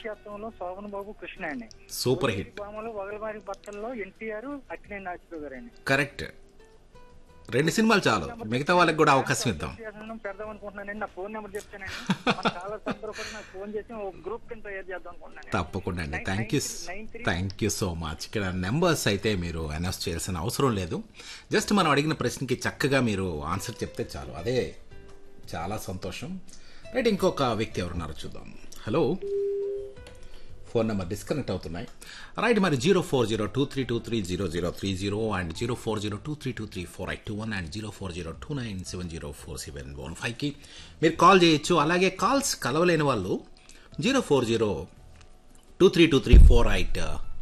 కురుక్షేత్రంలో శోభన్ బాబు కృష్ణ అండి super hit భామలో వగలవారి బట్టల్లో ఎన్టీఆర్ అక్కినేని నాగేశ్వర గారు అండి కరెక్ట్ రెండు సినిమాలు చాలు మిగతా వాళ్ళకి కూడా అవకాశం ఇద్దాం చేద్దాం పెడదాం అనుకుంటున్నానండి నా ఫోన్ నెంబర్ చెప్తానండి మన చాలా అందరూ కూడా నాకు ఫోన్ చేసి ఒక గ్రూప్ కింద తయారు చేద్దాం అనుకుంటున్నాను తప్పకుండా అండి thank you thank you so much ఇక్కడ నెంబర్స్ అయితే మీరు అనౌన్స్ చేయాల్సిన అవసరం లేదు జస్ట్ మనం అడిగిన ప్రశ్నకి చక్కగా మీరు ఆన్సర్ చెప్తే చాలు అదే చాలా సంతోషం రైట్ ఇంకొక వ్యక్తి ఎవరున్నారో చూద్దాం హలో ఫోన్ నెంబర్ డిస్కనెక్ట్ అవుతున్నాయి రైట్ మరి zero four zero two three two three zero zero three zero and zero four zero two three two three four eight two one and zero four zero two nine seven zero four seven one ఫైవ్కి మీరు call చేయొచ్చు అలాగే calls కలవలేని వాళ్ళు zero four zero two three two three four eight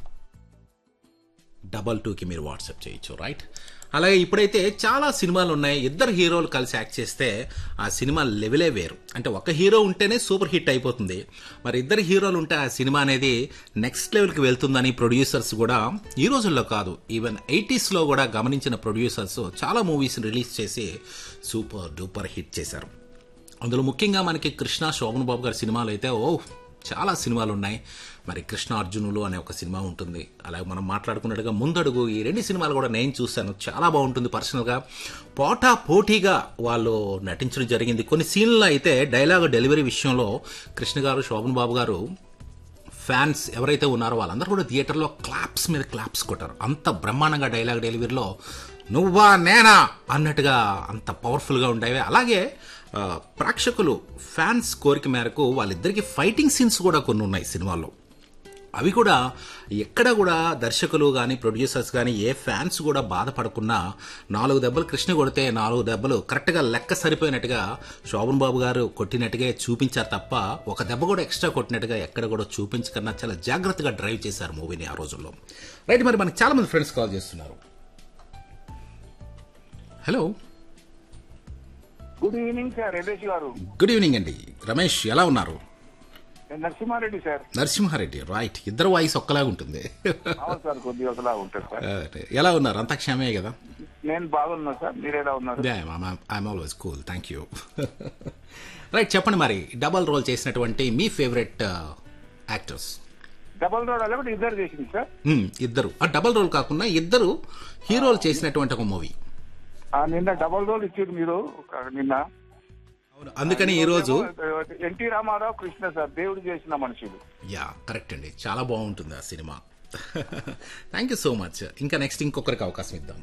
double టూకి మీరు WhatsApp చేయొచ్చు right అలాగే ఇప్పుడైతే చాలా సినిమాలు ఉన్నాయి ఇద్దరు హీరోలు కలిసి యాక్ట్ చేస్తే ఆ సినిమా లెవెలే వేరు అంటే ఒక హీరో ఉంటేనే సూపర్ హిట్ అయిపోతుంది మరి ఇద్దరు హీరోలు ఉంటే ఆ సినిమా అనేది నెక్స్ట్ లెవెల్కి వెళ్తుందని ప్రొడ్యూసర్స్ కూడా ఈ రోజుల్లో కాదు ఈవెన్ ఎయిటీస్లో కూడా గమనించిన ప్రొడ్యూసర్స్ చాలా మూవీస్ రిలీజ్ చేసి సూపర్ డూపర్ హిట్ చేశారు అందులో ముఖ్యంగా మనకి కృష్ణ శోభన్ బాబు గారి సినిమాలు అయితే ఓ చాలా సినిమాలు ఉన్నాయి మరి కృష్ణ అర్జునులు అనే ఒక సినిమా ఉంటుంది అలాగే మనం మాట్లాడుకున్నట్టుగా ముందడుగు ఈ రెండు సినిమాలు కూడా నేను చూశాను చాలా బాగుంటుంది పర్సనల్గా పోటా పోటీగా వాళ్ళు నటించడం జరిగింది కొన్ని సీన్లలో అయితే డైలాగ్ డెలివరీ విషయంలో కృష్ణ గారు శోభన్ బాబు గారు ఫ్యాన్స్ ఎవరైతే ఉన్నారో వాళ్ళందరూ కూడా థియేటర్లో క్లాప్స్ మీద క్లాప్స్ కొట్టారు అంత బ్రహ్మాండంగా డైలాగ్ డెలివరీలో నువ్వా నేనా అన్నట్టుగా అంత పవర్ఫుల్గా ఉండేవి అలాగే ఆ, ప్రేక్షకులు ఫ్యాన్స్ కోరిక మేరకు వాళ్ళిద్దరికి ఫైటింగ్ సీన్స్ కూడా కొన్ని ఉన్నాయి సినిమాల్లో అవి కూడా ఎక్కడ కూడా దర్శకులు కానీ ప్రొడ్యూసర్స్ కానీ ఏ ఫ్యాన్స్ కూడా బాధపడకుండా నాలుగు దెబ్బలు కృష్ణ కొడితే నాలుగు దెబ్బలు కరెక్ట్గా లెక్క సరిపోయినట్టుగా శోభన్ బాబు గారు కొట్టినట్టుగా చూపించారు తప్ప ఒక దెబ్బ కూడా ఎక్స్ట్రా కొట్టినట్టుగా ఎక్కడ కూడా చూపించకన్నా చాలా జాగ్రత్తగా డ్రైవ్ చేశారు మూవీని ఆ రోజుల్లో రైట్ మరి మనకి చాలా మంది ఫ్రెండ్స్ కాల్ చేస్తున్నారు hello good evening sir Ramesh గారు గుడ్ ఈవినింగ్ అండి రమేష్ ఎలా ఉన్నారు నేను నరసింహారెడ్డి సార్ నరసింహారెడ్డి రైట్ ఇద్దరు వాయిస్ ఒక్కలాగా ఉంటుంది అవును సార్ కొద్దిగా ఒకలా ఉంటుంది సార్ ఎలా ఉన్నారు అంతా క్షేమే కదా నేను బాగున్నా సార్ మీరు ఎలా ఉన్నారు I'm always cool thank you right చెప్పండి మరి డబల్ రోల్ చేసినటువంటి మీ ఫేవరెట్ యాక్టర్స్ డబల్ రోడ్ అలా ఇద్దరు చేసింది సార్ ఇద్దరు ఆ డబల్ రోల్ కాకుండా ఇద్దరు హీరోలు చేసినటువంటి ఒక మూవీ ఆ, నిన్న డబల్ రోడ్ ఇచ్చారు మీరు ఒక నిన్న అందుకని ఈ రోజు ఎన్టీ రామారావు కృష్ణ సార్ దేవుడు చేసిన మనుషులు యా కరెక్ట్ అండి చాలా బాగుంటుంది ఆ సినిమా థ్యాంక్ యూ సో మచ్ ఇంకా నెక్స్ట్ ఇంకొకరికి అవకాశం ఇద్దాం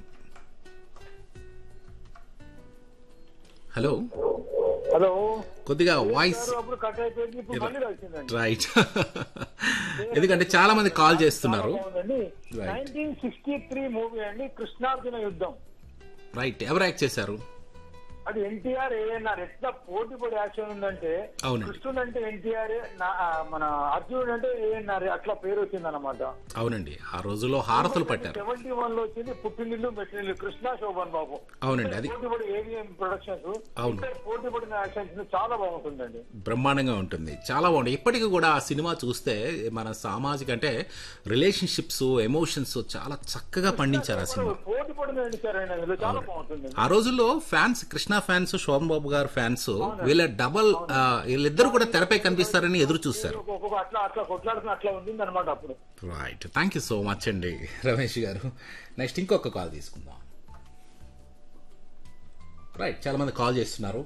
హలో హలో కొద్దిగా వాయిస్ అప్పుడు కట్ అయిపోయింది ఇప్పుడు మళ్ళీ వచ్చిందండి రైట్ ఎందుకంటే చాలా మంది కాల్ చేస్తున్నారు Right. Nineteen sixty three movie అండి కృష్ణార్జున యుద్ధం రైట్ ఎవరు యాక్ట్ చేశారు అది ఎన్టీఆర్ ఏఎన్ఆర్ ఎట్లా పోటీ పడి యాక్షన్ ఉందంటే అవునండి. కృష్ణుడు అంటే ఎన్టీఆర్ మన అర్జునుడు అంటే ఏఎన్ఆర్ అట్లా పేరు వచ్చింది అనమాట అవునండి ఆ రోజుల్లో హారతులు పట్టారు సెవెంటీ వన్ లో వచ్చింది పుట్టినిల్లు మెట్టినిల్లు కృష్ణ శోభన్ బాబు అవునండి అది పోటీ పడి ఏవిఎం ప్రొడక్షన్స్ అవును. ఇద్దరు పోటీ పడిన యాక్షన్స్ చాలా బాగుంటుందండి బ్రహ్మాండంగా ఉంటుంది చాలా బాగుంది ఇప్పటికీ కూడా ఆ సినిమా చూస్తే మన సామాజిక అంటే రిలేషన్షిప్స్ ఎమోషన్స్ చాలా చక్కగా పండించారు ఆ సినిమా పోటీ పడిన సార్ ఆయన ఇందులో చాలా బాగుంటుంది ఆ రోజుల్లో ఫ్యాన్స్ కృష్ణ ఫ్యాన్స్ శోభన్ బాబు గారు ఫ్యాన్స్ వీళ్ళ డబల్ ఆ, వీళ్ళిద్దరు కూడా తెరపై కనిపిస్తారని ఎదురు చూస్తారు ఒక్కొక్క అట్లా అట్లా కొట్లాడుతున్న అట్లా ఉండింది అనమాట అప్పుడు right thank you so much అండి రమేష్ గారు నెక్స్ట్ ఇంకొక కాల్ తీసుకుందాం రైట్ చాలా మంది కాల్ చేస్తున్నారు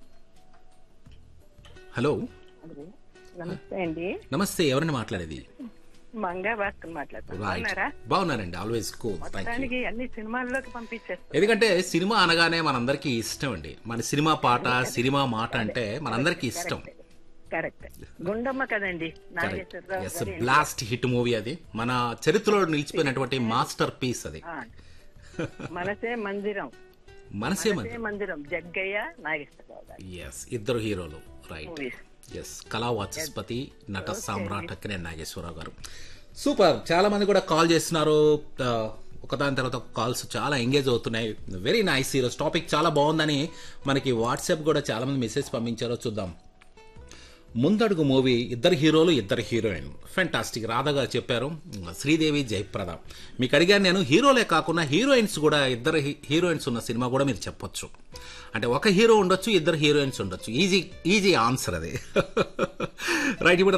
హలో నమస్తే అండి నమస్తే ఎవరిని మాట్లాడేది మంగా భాస్కర్ మాట్లాడుతున్నారా రైట్ బాగున్నారండి ఆల్వేస్ కూల్ థ్యాంక్ యూ దానికి అన్ని సినిమాల్లోకి పంపించేస్తారు ఎందుకంటే సినిమా అనగానే మనందరికీ ఇష్టం అండి మన సినిమా పాట సినిమా మాట అంటే మనందరికీ ఇష్టం కరెక్ట్ గుండమ్మ కదండి నాగేశ్వరరావు ఎస్ గారి బ్లాస్ట్ హిట్ మూవీ అది మన చరిత్రలో నిలిచిపోయినటువంటి మాస్టర్ పీస్ అది ఆ. మనసే మందిరం మనసే మనసే మందిరం జగ్గయ్య నాగేశ్వరరావు గారు ఎస్ ఇద్దరు హీరోలు రైట్ మూవీస్ ఎస్ కళా వాచస్పతి నట సామ్రాట్ అక్కినే నాగేశ్వరరావు గారు సూపర్ చాలా మంది కూడా కాల్ చేస్తున్నారు ఆ, ఒకదాని తర్వాత ఒక కాల్స్ చాలా ఎంగేజ్ అవుతున్నాయి వెరీ నైస్ ఈరోజు టాపిక్ చాలా బాగుందని మనకి వాట్సాప్ కూడా చాలా మంది మెసేజ్ పంపించారో చూద్దాం ముందడుగు మూవీ ఇద్దరు హీరోలు ఇద్దరు హీరోయిన్ ఫెంటాస్టిక్ రాధా గారు చెప్పారు శ్రీదేవి జయప్రద మీకు అడిగాను నేను హీరోలే కాకుండా హీరోయిన్స్ కూడా ఇద్దరు హీ- హీరోయిన్స్ ఉన్న సినిమా కూడా మీరు చెప్పొచ్చు అంటే ఒక హీరో ఉండొచ్చు ఇద్దరు హీరోయిన్స్ ఉండొచ్చు ఈజీ ఈజీ ఆన్సర్ అది రైట్ ఇప్పుడు